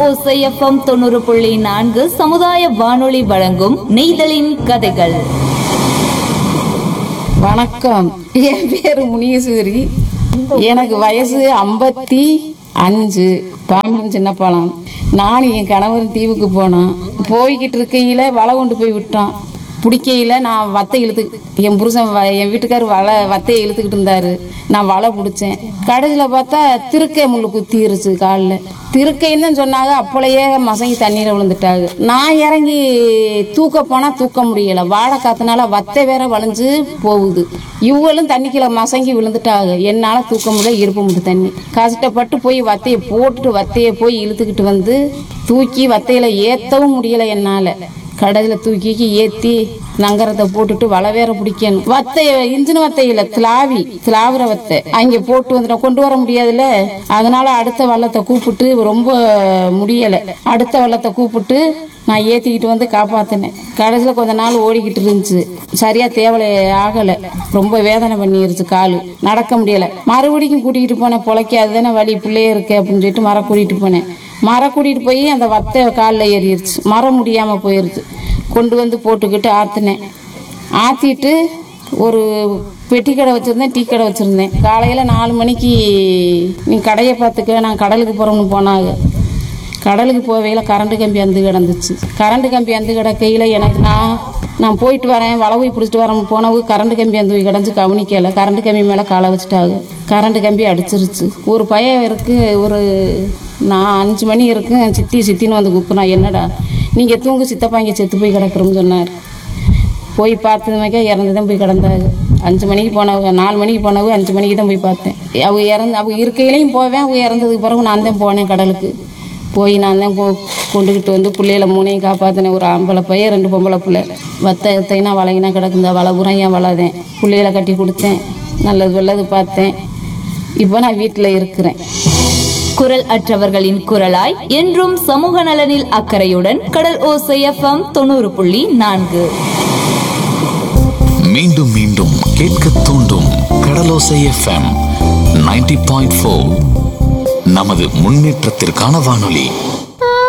ஓசை எஃப்எம் தொண்ணூறு புள்ளி நான்கு சமுதாய வானொலி வழங்கும் நெய்தலின் கதைகள் வணக்கம் என் பேரு முனீஸ்வரி எனக்கு வயசு ஐம்பத்தி அஞ்சு பாம்பன் சின்ன பழம் நானும் என் கணவர் தீவுக்கு போனோம் போய்கிட்டு இருக்கையில வலை கொண்டு போய் விட்டோம் பிடிக்கையில நான் வத்தை இழுத்து என் புருஷன் வ- என் வீட்டுக்காரர் வலை வத்தையை இழுத்துக்கிட்டு இருந்தாரு நான் வலை பிடிச்சேன் கடைசியில் பார்த்தா திருக்கை முள்ளு குத்திருச்சு காலில் திருக்கைன்னு தான் சொன்னாங்க அப்பளையே மசங்கி தண்ணீரை விழுந்துட்டாங்க நான் இறங்கி தூக்க போனா தூக்க முடியல வாழை காத்துனால வத்தை வேற வளைஞ்சு போகுது இவங்களும் தண்ணிக்குள்ள மசங்கி விழுந்துட்டாங்க என்னால தூக்க முடியல இருப்ப முடியும் தண்ணி கஷ்டப்பட்டு போய் வத்தையை போட்டுட்டு வத்தையை போய் இழுத்துக்கிட்டு வந்து தூக்கி வத்தையில ஏத்தவும் முடியல என்னால கடையில் தூக்கி ஏற்றி நங்கரத்தை போட்டுட்டு வலை வேற பிடிக்கணும் வத்தைய இன்ஜின் வத்தையில திலாவி திலாவுற வத்தை அங்கே போட்டு வந்துட்டோம் கொண்டு வர முடியாதுல்ல அதனால அடுத்த வள்ளத்தை கூப்பிட்டு ரொம்ப முடியலை அடுத்த வள்ளத்தை கூப்பிட்டு நான் ஏற்றிக்கிட்டு வந்து காப்பாற்றினேன் கடைசியில் கொஞ்ச நாள் ஓடிக்கிட்டு இருந்துச்சு சரியா தேவலை ஆகலை ரொம்ப வேதனை பண்ணிருச்சு காலு நடக்க முடியலை மறுபடியும் கூட்டிகிட்டு போனேன் பொழைக்காது தானே வழி பிள்ளையே இருக்கு அப்படின்னு சொல்லிட்டு மரம் கூட்டிகிட்டு போனேன் மரம் கூட்டிகிட்டு போய் அந்த வத்தை காலில் ஏறிடுச்சு மரம் முடியாமல் போயிருச்சு கொண்டு வந்து போட்டுக்கிட்டு ஆற்றினேன் ஆற்றிட்டு ஒரு பெட்டி கடை வச்சுருந்தேன் டீ கடை வச்சுருந்தேன் காலையில் நாலு மணிக்கு நீ கடையை பார்த்துக்க நான் கடலுக்கு போகிறோம்னு போனாங்க கடலுக்கு போவையில் கரண்ட் கம்பி அந்து கிடந்துச்சு கரண்ட் கம்பி அந்து கிடக்கையில் எனக்கு நான் நான் போயிட்டு வரேன் வளவை பிடிச்சிட்டு வரேன் போனவு கரண்ட் கம்பி அந்த கிடந்து கவனிக்கலை கரண்ட் கம்பி மேலே காலை வச்சுட்டாங்க கரண்ட் கம்பி அடிச்சிருச்சு ஒரு பையன் இருக்கு ஒரு நான் அஞ்சு மணி இருக்கு சித்தி சித்தின்னு வந்து கூப்பினா என்னடா நீங்கள் தூங்கு சித்தப்பா இங்கே செத்து போய் கிடக்குறோம்னு சொன்னார் போய் பார்த்ததுமாக்கா இறந்து தான் போய் கிடந்தாங்க அஞ்சு மணிக்கு போனவங்க நாலு மணிக்கு போனவங்க அஞ்சு மணிக்கு தான் போய் பார்த்தேன் அவங்க இறந்து அவங்க இருக்கையிலையும் போவேன் அவங்க இறந்ததுக்கு பிறகு நான் தான் போனேன் கடலுக்கு போய் நான் தான் போ கொண்டுக்கிட்டு வந்து பிள்ளையில மூணையும் காப்பாற்றினேன் ஒரு ஆம்பளை பையன் ரெண்டு பொம்பளை பிள்ளை வத்த தைனா வளையினா கிடக்குந்த வலை பூரம் ஏன் வளதேன் பிள்ளையில கட்டி கொடுத்தேன் நல்லது வல்லது பார்த்தேன் இப்போ நான் வீட்டில் இருக்கிறேன் குரல் அற்றவர்களின் குரலாய் என்றும் சமூக நலனில் அக்கறையுடன் கடல் ஓசை எஃப்எம் தொண்ணூறு புள்ளி நான்கு மீண்டும் மீண்டும் கேட்க தூண்டும் கடலோசை எஃப்எம் 90.4 பாயிண்ட் நமது முன்னேற்றத்திற்கான வானொலி